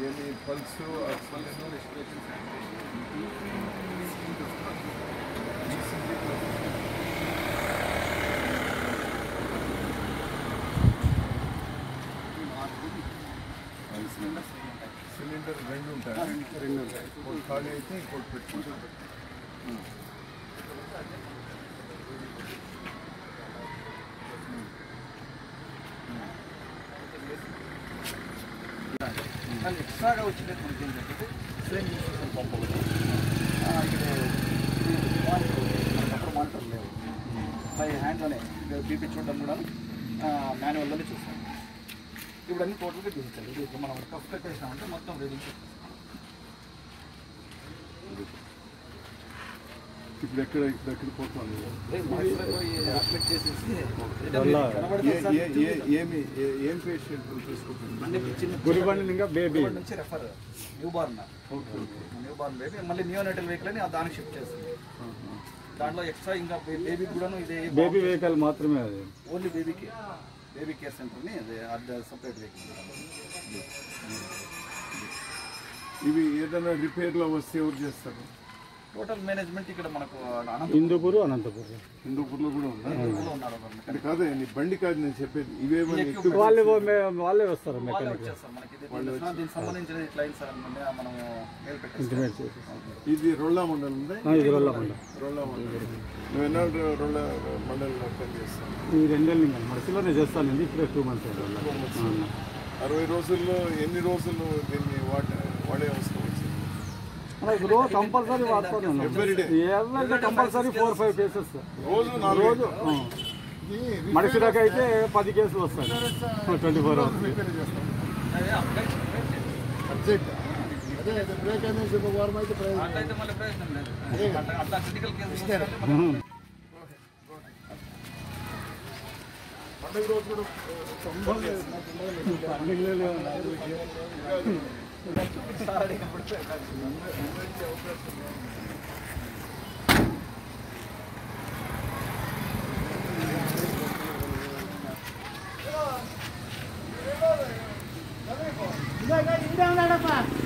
ఏమి pulse oxygen cylinder రెండు ఉంటాయి రెండు ఉంటాయి ఒకటి ఖాళీ అయితే ఇంకోటి పెట్టుకుంటాం కానీ ఎక్స్ట్రాగా వచ్చినట్టు మనకి ఏం చెప్పంటే సేమ్ ఇన్స్ట్రక్షన్ పంప్ ఒకటి ఆ, ఇక్కడ ఇది మానిటర్ మనకప్పుడు మానిటర్ లేవు బై హ్యాండ్లోనే బీపీ చూడడం కూడా మాన్యువల్లోనే చూస్తాం ఇప్పుడు అన్ని టోటల్గా డిజిటల్ ఇది ఇప్పుడు మనం కఫ్ కట్టేసామంటే మొత్తం రీడింగ్ ఇప్పుడు ఎక్కడ ఇప్పుడు ఎక్కడ పోతుంది అప్డేట్ చేసేసి ఏ- ఏ- ఏ- ఏమి ఏ- ఏం పేషెంట్ తీసుకుంటుంది అన్ని చిన్న గురిబండి ఇంకా బేబీ గుడిబండ నుంచి refer newborn okay okay newborn baby మళ్ళీ నియోనటల్ వెహికల్ అని ఆ దానికి షిఫ్ట్ చేస్తుంది దాంట్లో ఎక్స్ట్రా ఇంకా బేబీ కూడాను ఇదే బేబీ వెహికల్ మాత్రమే అది ఓన్లీ బేబీకి బేబీ కేర్ సెంటర్ని అది అది సపరేట్ వెహికల్ ఇవి ఏదైనా రిపేర్లో వస్తే ఎవరు చేస్తారు టోటల్ మేనేజ్మెంట్ ఇక్కడ మనకు హిందూపూర్ అనంతపూర్ హిందూపూర్లో కూడా ఉందా అనంతపురంలో ఉన్నారు ఒకరు. అంటే కాదే నీ బండి కాదు నేను చెప్పేది ఇవేమని ఎక్కువ వాళ్ళే వాళ్ళే వస్తారు వాళ్ళే మెకానిక్ వచ్చేస్తారు మనకి ఇది దీనికి- దీనికి సంబంధించిన ఇట్లా అయింది సార్ అనుకుంటే మనం మెయిల్ పెట్టేస్తాం ఇంటిమేట్ చేసి ఇది రొల్లా మండలం ఉందా ఆ, ఇది వెళ్ళమండి రొల్లా మండలం నువ్వు ఎన్నాళ్ళు రొల్లా మండలంలో పని చేస్తావు ఈ రెండేళ్ళు ఇంకా మడిసిలోనే చేస్తానండి ఇప్పుడే టూ మంత్స్ అయింది అరవై రోజుల్లో ఎన్ని రోజులు దీన్ని వాడ వాడే అవసరం వచ్చింది మనకి రోజు కంపల్సరీ వాడుతూనే ఉన్నాం ఎవ్రీడే ఎవరికి కంపల్సరీ ఫోర్ ఫైవ్ కేసెస్ రోజు నాలుగు రోజు మడిసిలోకి అయితే పది కేసులు వస్తాయి ట్వంటీ ఫోర్ అవర్స్ అదే అప్డేట్ అర్జెంట్ అదే అదే బ్రేక్ అనేది చెప్పి వారం అయితే ప్రయోజనం అట్లయితే మళ్ళీ ప్రయోజనం లేదు అట్లా అట్లా క్రిటికల్ కేసు పండుగ రోజు కూడా ఇదే ఉన్నాడప్పా